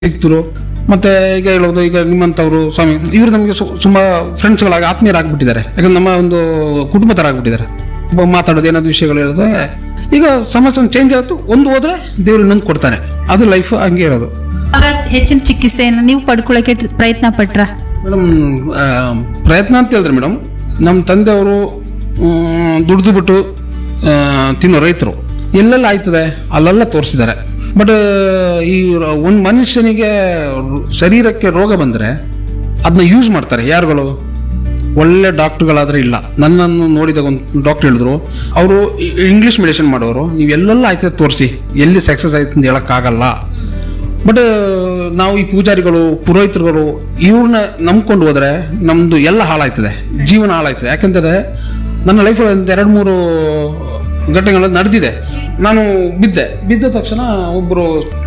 ಸಿಕ್ತರು ಮತ್ತೆ ಈಗ ಹೇಳೋದು ಈಗ ನಿಮ್ಮಂಥವ್ರು ಸ್ವಾಮಿ ಇವರು ನಮಗೆ ತುಂಬ ಫ್ರೆಂಡ್ಸ್ಗಳಾಗಿ ಆತ್ಮೀಯರಾಗ್ಬಿಟ್ಟಿದ್ದಾರೆ ಯಾಕಂದ್ರೆ ನಮ್ಮ ಒಂದು ಕುಟುಂಬ ಥರ ಆಗ್ಬಿಟ್ಟಿದ್ದಾರೆ ಒಬ್ಬ ಮಾತಾಡೋದು ಏನಾದ್ರು ವಿಷಯಗಳು ಹೇಳೋದು ಈಗ ಸಮಸ್ಯೆ ಚೇಂಜ್ ಆಯ್ತು ಒಂದು ಹೋದ್ರೆ ದೇವ್ರು ಇನ್ನೊಂದು ಕೊಡ್ತಾನೆ ಅದು ಲೈಫ್ ಹಂಗೆ ಇರೋದು ಆಗ ಹೆಚ್ಚಿನ ಚಿಕಿತ್ಸೆಯನ್ನು ನೀವು ಪಡ್ಕೊಳ್ಳೋಕೆ ಪ್ರಯತ್ನ ಪಟ್ರ ಮೇಡಮ್ ಪ್ರಯತ್ನ ಅಂತ ಹೇಳಿದ್ರೆ ಮೇಡಮ್ ನಮ್ಮ ತಂದೆಯವರು ದುಡ್ದು ಬಿಟ್ಟು ಆ, ತಿನ್ನೋ ರೈತರು ಎಲ್ಲೆಲ್ಲ ಆಯ್ತದೆ ಅಲ್ಲೆಲ್ಲ ತೋರಿಸಿದ್ದಾರೆ ಬಟ್ ಈ ಒಂದು ಮನುಷ್ಯನಿಗೆ ರು- ಶರೀರಕ್ಕೆ ರೋಗ ಬಂದರೆ ಅದನ್ನ ಯೂಸ್ ಮಾಡ್ತಾರೆ ಯಾರುಗಳು ಒಳ್ಳೆ ಡಾಕ್ಟ್ರುಗಳಾದ್ರೆ ಇಲ್ಲ ನನ್ನನ್ನು ನೋಡಿದಾಗ ಒಂದು ಡಾಕ್ಟರ್ ಹೇಳಿದ್ರು ಅವರು ಇಂಗ್ಲೀಷ್ ಮೆಡಿಸಿನ್ ಮಾಡೋರು ನೀವು ಎಲ್ಲೆಲ್ಲ ಆಯ್ತದೆ ತೋರಿಸಿ ಎಲ್ಲಿ ಸಕ್ಸಸ್ ಆಯ್ತು ಅಂತ ಹೇಳೋಕ್ಕಾಗಲ್ಲ ಬಟ್ ನಾವು ಈ ಪೂಜಾರಿಗಳು ಪುರೋಹಿತರುಗಳು ಇವ್ರನ್ನ ನಂಬ್ಕೊಂಡು ಹೋದ್ರೆ ನಮ್ದು ಎಲ್ಲ ಹಾಳಾಯ್ತದೆ ಜೀವನ ಹಾಳಾಯ್ತದೆ ಯಾಕಂತಂದ್ರೆ ನನ್ನ ಲೈಫಲ್ಲಿ ಒಂದು ಎರಡು ಮೂರು ಘಟನೆಗಳು ನಡೆದಿದೆ ನಾನು ಬಿದ್ದೆ ಬಿದ್ದ ತಕ್ಷಣ ಒಬ್ಬರು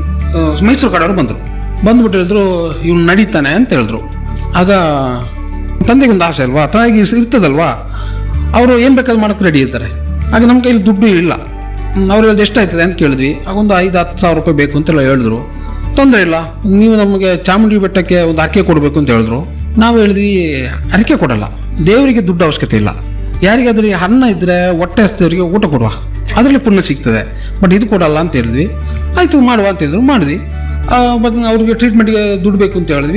ಮೈಸೂರು ಕಡೆಯವರು ಬಂದರು ಬಂದ್ಬಿಟ್ಟು ಹೇಳಿದ್ರು ಇವ್ನು ನಡೀತಾನೆ ಅಂತ ಹೇಳಿದ್ರು ಆಗ ತಂದೆಗೆ ಒಂದು ಆಸೆ ಅಲ್ವಾ ತಾಯಿಗೆ ಇರ್ತದಲ್ವಾ ಅವರು ಏನು ಬೇಕಾದ್ರೂ ಮಾಡೋಕ್ಕೆ ರೆಡಿ ಇರ್ತಾರೆ ಆಗ ನಮ್ಮ ಕೈಲಿ ದುಡ್ಡು ಇಲ್ಲ ಹ್ಮ್, ಅವ್ರು ಹೇಳಿದ್ ಎಷ್ಟಾಯ್ತದೆ ಅಂತ ಕೇಳಿದ್ವಿ ಆಗ ಒಂದು ಐದು ಹತ್ತು ಸಾವಿರ ರೂಪಾಯಿ ಬೇಕು ಅಂತೆಲ್ಲ ಹೇಳಿದ್ರು ತೊಂದರೆ ಇಲ್ಲ ನೀವು ನಮಗೆ ಚಾಮುಂಡಿ ಬೆಟ್ಟಕ್ಕೆ ಒಂದು ಅರ್ಕೆ ಕೊಡಬೇಕು ಅಂತ ಹೇಳಿದ್ರು ನಾವು ಹೇಳಿದ್ವಿ ಅರಿಕೆ ಕೊಡಲ್ಲ ದೇವರಿಗೆ ದುಡ್ಡು ಅವಶ್ಯಕತೆ ಇಲ್ಲ ಯಾರಿಗಾದ್ರೂ ಅನ್ನ ಇದ್ದರೆ ಹೊಟ್ಟೆ ಹಸ್ತವರಿಗೆ ಊಟ ಕೊಡುವ ಅದರಲ್ಲಿ ಪುಣ್ಯ ಸಿಗ್ತದೆ ಬಟ್ ಇದು ಕೊಡಲ್ಲ ಅಂತ ಹೇಳಿದ್ವಿ ಆಯಿತು ಮಾಡುವ ಅಂತ ಹೇಳಿದ್ರು ಮಾಡಿದ್ವಿ ಬಟ್ ಅವ್ರಿಗೆ ಟ್ರೀಟ್ಮೆಂಟ್ಗೆ ದುಡ್ಡು ಬೇಕು ಅಂತ ಹೇಳಿದ್ವಿ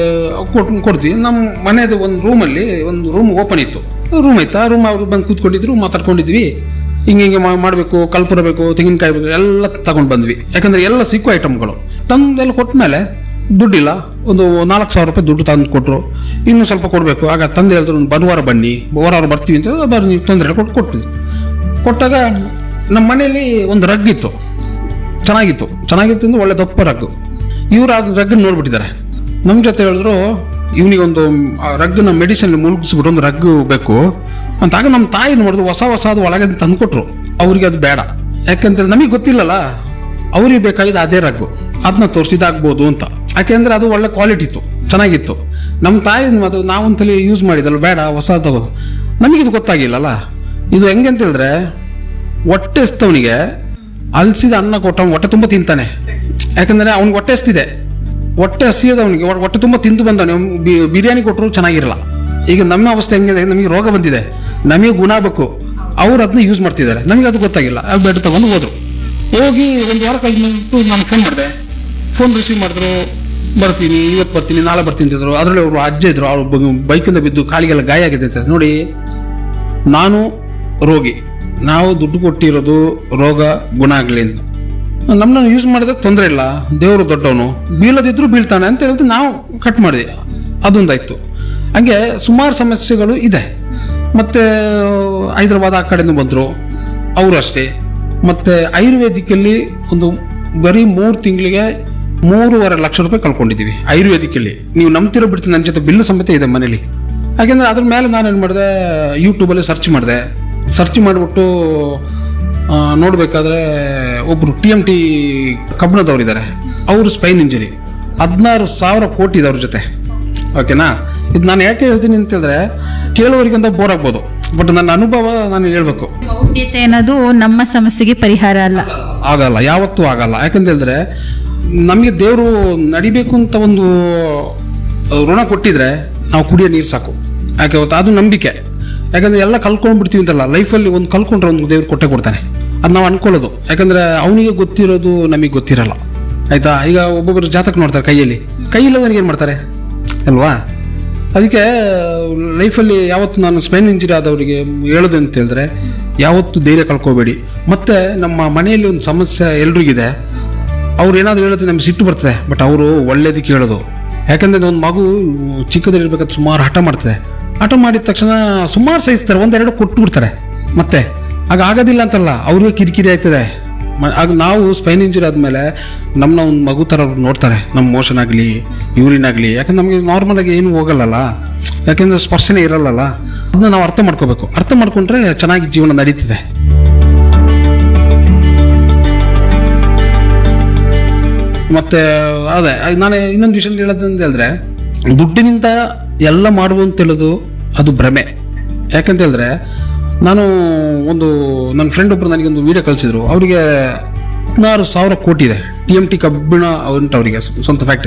ಕೊಟ್ ಕೊಡ್ತೀವಿ ನಮ್ಮ ಮನೆಯದು ಒಂದು ರೂಮಲ್ಲಿ ಒಂದು ರೂಮ್ ಓಪನ್ ಇತ್ತು ರೂಮ್ ಇತ್ತು ಆ ರೂಮ್ ಅವ್ರು ಬಂದು ಕೂತ್ಕೊಂಡಿದ್ರು ಮಾತಾಡ್ಕೊಂಡಿದ್ವಿ ಹಿಂಗೆ ಹಿಂಗೆ ಮಾಡಬೇಕು ಕಲ್ಪುರ ಬೇಕು ತೆಂಗಿನಕಾಯಿ ಬೇಕು ಎಲ್ಲ ತಗೊಂಡು ಬಂದ್ವಿ ಯಾಕಂದ್ರೆ ಎಲ್ಲ ಸಿಕ್ಕೋ ಐಟಮ್ಗಳು ತಂದೆಲ್ಲ ಕೊಟ್ಟ ಮೇಲೆ ದುಡ್ಡಿಲ್ಲ ಒಂದು ನಾಲ್ಕು ಸಾವಿರ ರೂಪಾಯಿ ದುಡ್ಡು ತಂದು ಕೊಟ್ಟರು ಇನ್ನೂ ಸ್ವಲ್ಪ ಕೊಡಬೇಕು ಆಗ ತಂದೆ ಹೇಳಿದ್ರು ಒಂದು ಬರುವಾರ ಬನ್ನಿ ವಾರ ಬರ್ತೀವಿ ಅಂತ ಬರ್ ನೀವು ತೊಂದರೆ ಕೊಟ್ಟು ಕೊಟ್ವಿ ಕೊಟ್ಟಾಗ ನಮ್ಮ ಮನೆಯಲ್ಲಿ ಒಂದು ರಗ್ ಇತ್ತು ಚೆನ್ನಾಗಿತ್ತು ಚೆನ್ನಾಗಿತ್ತು ಅಂದ್ರೆ ಒಳ್ಳೆ ದಪ್ಪ ರಗ್ಗು ಇವರು ಆ ರಗ್ಗನ್ನು ನೋಡ್ಬಿಟ್ಟಿದ್ದಾರೆ ನಮ್ಮ ಜೊತೆ ಹೇಳಿದ್ರು ಇವನಿಗೊಂದು ರಗ್ಗನ್ನ ಮೆಡಿಸಿನ್ ಮುಳುಗಿಸ್ಬಿಟ್ಟು ಒಂದು ರಗ್ಗು ಬೇಕು ಅಂತ ಆಗ ನಮ್ಮ ತಾಯಿ ನೋಡಿದ್ರು ಹೊಸ ಹೊಸ ಅದು ಒಳಗೆ ತಂದುಕೊಟ್ರು ಅವ್ರಿಗೆ ಅದು ಬೇಡ ಯಾಕಂತೇಳಿ ನಮಗೆ ಗೊತ್ತಿಲ್ಲಲ್ಲ ಅವ್ರಿಗೆ ಬೇಕಾಗಿದ್ದು ಅದೇ ರಗ್ಗು ಅದನ್ನ ತೋರಿಸಿದಾಗ್ಬೋದು ಅಂತ ಯಾಕೆಂದ್ರೆ ಅದು ಒಳ್ಳೆ ಕ್ವಾಲಿಟಿ ಇತ್ತು ಚೆನ್ನಾಗಿತ್ತು ನಮ್ಮ ತಾಯಿ ಅದು ನಾವೊಂದ್ಸಲಿ ಯೂಸ್ ಮಾಡಿದಲ್ಲ ಬೇಡ ಹೊಸ ತಗೋದು ನಮಗಿದು ಗೊತ್ತಾಗಿಲ್ಲಲ್ಲ ಇದು ಹೆಂಗೆ ಅಂತ ಹೇಳಿದ್ರೆ ಹೊಟ್ಟೆ ಎಸ್ತವನಿಗೆ ಅಲ್ಸಿದ ಅನ್ನ ಕೊಟ್ಟ ಅವ್ನು ಹೊಟ್ಟೆ ತುಂಬ ತಿಂತಾನೆ ಯಾಕಂದ್ರೆ ಅವ್ನಿಗೆ ಹೊಟ್ಟೆ ಎಸ್ತಿದೆ ಹೊಟ್ಟೆ ಹಸಿಯದ ಅವನಿಗೆ ಹೊಟ್ಟೆ ತುಂಬ ತಿಂದು ಬಂದವನು ಬಿರಿಯಾನಿ ಕೊಟ್ಟರು ಚೆನ್ನಾಗಿರಲ್ಲ ಈಗ ನಮ್ಮ ಅವಸ್ಥೆ ಹೆಂಗಿದೆ ನಮಗೆ ರೋಗ ಬಂದಿದೆ ನಮಗೆ ಗುಣ ಬೇಕು ಅವ್ರು ಅದನ್ನ ಯೂಸ್ ಮಾಡ್ತಿದ್ದಾರೆ ನಮಗೆ ಅದು ಗೊತ್ತಾಗಿಲ್ಲ ಅದು ಬೆಡ್ ತಗೊಂಡು ಹೋದ್ರು ಹೋಗಿ ಒಂದು ವಾರ ಕಳೆದು ನಾನು ಫೋನ್ ಮಾಡಿದೆ ಫೋನ್ ರಿಸೀವ್ ಮಾಡಿದ್ರು ಬರ್ತೀನಿ ಇವತ್ತು ಬರ್ತೀನಿ ನಾಳೆ ಬರ್ತೀನಿ ಅಂತಿದ್ರು ಅದರಲ್ಲಿ ಅವರು ಅಜ್ಜ ಇದ್ರು ಅವ್ರು ಬೈಕಿಂದ ಬಿದ್ದು ಕಾಲಿಗೆಲ್ಲ ಗಾಯ ಆಗಿದೆ ಅಂತ ನೋಡಿ ನಾನು ರೋಗಿ ನಾವು ದುಡ್ಡು ಕೊಟ್ಟಿರೋದು ರೋಗ ಗುಣ ಆಗಲಿ ಅಂತ ನಮ್ಮನ್ನ ಯೂಸ್ ಮಾಡಿದ್ರೆ ತೊಂದರೆ ಇಲ್ಲ ದೇವರು ದೊಡ್ಡವನು ಬೀಳದಿದ್ರು ಬೀಳ್ತಾನೆ ಅಂತ ಹೇಳಿದ್ರೆ ನಾವು ಕಟ್ ಮಾಡಿದ್ವಿ ಅದೊಂದಾಯ್ತು ಹಂಗೆ ಸುಮಾರು ಸಮಸ್ಯೆಗಳು ಇದೆ ಮತ್ತೆ ಹೈದರಾಬಾದ್ ಆ ಕಡೆಯಿಂದ ಬಂದರು ಅವರು ಅಷ್ಟೇ ಮತ್ತೆ ಆಯುರ್ವೇದಿಕಲ್ಲಿ ಒಂದು ಬರೀ ಮೂರು ತಿಂಗಳಿಗೆ ಮೂರುವರೆ ಲಕ್ಷ ರೂಪಾಯಿ ಕಳ್ಕೊಂಡಿದ್ದೀವಿ ಆಯುರ್ವೇದಿಕಲ್ಲಿ ನೀವು ನಂಬ್ತಿರೋ ಬಿಡ್ತೀನಿ ನನ್ನ ಜೊತೆ ಬಿಲ್ ಸಮೇತ ಇದೆ ಮನೇಲಿ ಯಾಕೆಂದ್ರೆ ಅದ್ರ ಮೇಲೆ ನಾನು ಏನು ಮಾಡಿದೆ ಯೂಟ್ಯೂಬಲ್ಲಿ ಸರ್ಚ್ ಮಾಡಿದೆ ಸರ್ಚ್ ಮಾಡಿಬಿಟ್ಟು ನೋಡಬೇಕಾದ್ರೆ ಒಬ್ಬರು ಟಿ ಎಮ್ ಟಿ ಕಬ್ಬಣದವ್ರಿದ್ದಾರೆ ಅವರು ಸ್ಪೈನ್ ಇಂಜರಿ ಹದಿನಾರು ಸಾವಿರ ಕೋಟಿ ಇದೆ ಅವ್ರ ಜೊತೆ ಓಕೆನಾ ಇದು ನಾನು ಯಾಕೆ ಹೇಳ್ತೀನಿ ಅಂತ ಹೇಳಿದ್ರೆ ಕೇಳೋರಿಗಂತ ಬೋರ್ ಆಗ್ಬೋದು ಬಟ್ ನನ್ನ ಅನುಭವ ನಾನು ಹೇಳ್ಬೇಕು ಮೌಢ್ಯತೆ ಅನ್ನೋದು ನಮ್ಮ ಸಮಸ್ಯೆಗೆ ಪರಿಹಾರ ಅಲ್ಲ ಆಗಲ್ಲ ಯಾವತ್ತೂ ಆಗಲ್ಲ ಯಾಕಂತ ಹೇಳಿದ್ರೆ ನಮಗೆ ದೇವರು ನಡಿಬೇಕು ಅಂತ ಒಂದು ಋಣ ಕೊಟ್ಟಿದ್ರೆ ನಾವು ಕುಡಿಯೋ ನೀರು ಸಾಕು ಯಾಕೆ ಗೊತ್ತಾ ಅದು ನಂಬಿಕೆ ಯಾಕಂದ್ರೆ ಎಲ್ಲ ಕಲ್ಕೊಂಡ್ಬಿಡ್ತೀವಿ ಅಂತಲ್ಲ ಲೈಫಲ್ಲಿ ಒಂದು ಕಲ್ಕೊಂಡ್ರೆ ಒಂದು ದೇವ್ರು ಕೊಟ್ಟೆ ಕೊಡ್ತಾನೆ ಅದು ನಾವು ಅನ್ಕೊಳ್ಳೋದು ಯಾಕಂದ್ರೆ ಅವನಿಗೆ ಗೊತ್ತಿರೋದು ನಮಗೆ ಗೊತ್ತಿರಲ್ಲ ಆಯ್ತಾ ಈಗ ಒಬ್ಬೊಬ್ಬರು ಜಾತಕ ನೋಡ್ತಾರೆ ಕೈಯಲ್ಲಿ ಕೈಯಿಲ್ಲದವನಿಗೆ ಏನು ಮಾಡ್ತಾರೆ ಅಲ್ವಾ ಅದಕ್ಕೆ ಲೈಫಲ್ಲಿ ಯಾವತ್ತು ನಾನು ಸ್ಪೈನ್ ಇಂಜರಿ ಆದವರಿಗೆ ಹೇಳೋದು ಅಂತ ಹೇಳಿದ್ರೆ ಯಾವತ್ತು ಧೈರ್ಯ ಕಳ್ಕೋಬೇಡಿ ಮತ್ತೆ ನಮ್ಮ ಮನೆಯಲ್ಲಿ ಒಂದು ಸಮಸ್ಯೆ ಎಲ್ರಿಗಿದೆ ಅವ್ರು ಏನಾದ್ರು ಹೇಳೋದು ನಮ್ಗೆ ಸಿಟ್ಟು ಬರ್ತದೆ ಬಟ್ ಅವರು ಒಳ್ಳೇದಕ್ಕೆ ಹೇಳೋದು ಯಾಕಂದ್ರೆ ಒಂದು ಮಗು ಚಿಕ್ಕದಿರ್ಬೇಕಾದ್ರೆ ಸುಮಾರು ಹಠ ಮಾಡ್ತದೆ ಹಠ ಮಾಡಿದ ತಕ್ಷಣ ಸುಮಾರು ಸಹಿಸ್ತಾರೆ ಒಂದೆರಡು ಕೊಟ್ಟು ಬಿಡ್ತಾರೆ ಮತ್ತೆ ಆಗ ಆಗೋದಿಲ್ಲ ಅಂತಲ್ಲ ಅವ್ರಿಗೆ ಕಿರಿಕಿರಿ ಆಯ್ತದೆ ಮ- ಆಗ ನಾವು ಸ್ಪೈನ್ ಇಂಜುರಿ ಆದಮೇಲೆ ನಮ್ಮನ್ನ ಒಂದು ಮಗು ಥರ ಅವ್ರು ನೋಡ್ತಾರೆ ನಮ್ಮ ಮೋಷನ್ ಆಗಲಿ ಯೂರಿನ್ ಆಗಲಿ ಯಾಕಂದ್ರೆ ನಮಗೆ ನಾರ್ಮಲ್ ಆಗಿ ಏನು ಹೋಗಲ್ಲಲ್ಲ ಯಾಕೆಂದ್ರೆ ಸ್ಪರ್ಶನೇ ಇರಲ್ಲಲ್ಲ ಅದನ್ನ ನಾವು ಅರ್ಥ ಮಾಡ್ಕೋಬೇಕು ಅರ್ಥ ಮಾಡ್ಕೊಂಡ್ರೆ ಚೆನ್ನಾಗಿ ಜೀವನ ನಡೀತಿದೆ ಮತ್ತೆ ಅದೇ ನಾನು ಇನ್ನೊಂದು ವಿಷಯ ಹೇಳೋದಂತ ಹೇಳಿದ್ರೆ ದುಡ್ಡಿನಿಂದ ಎಲ್ಲ ಮಾಡುವಂತ ಹೇಳೋದು ಅದು ಭ್ರಮೆ ಯಾಕಂತ ಹೇಳಿದ್ರೆ ನಾನು ಒಂದು ನನ್ನ ಫ್ರೆಂಡ್ ಒಬ್ರು ನನಗೆ ಒಂದು ವಿಡಿಯೋ ಕಳಿಸಿದ್ರು ಅವರಿಗೆ ಹದಿನಾರು ಸಾವಿರ ಕೋಟಿ ಇದೆ ಟಿ ಎಂ ಟಿ ಕಬ್ಬಿಣ ಉಂಟು ಅವರಿಗೆ ಸ್ವಂತ ಫ್ಯಾಕ್ಟ್ರಿ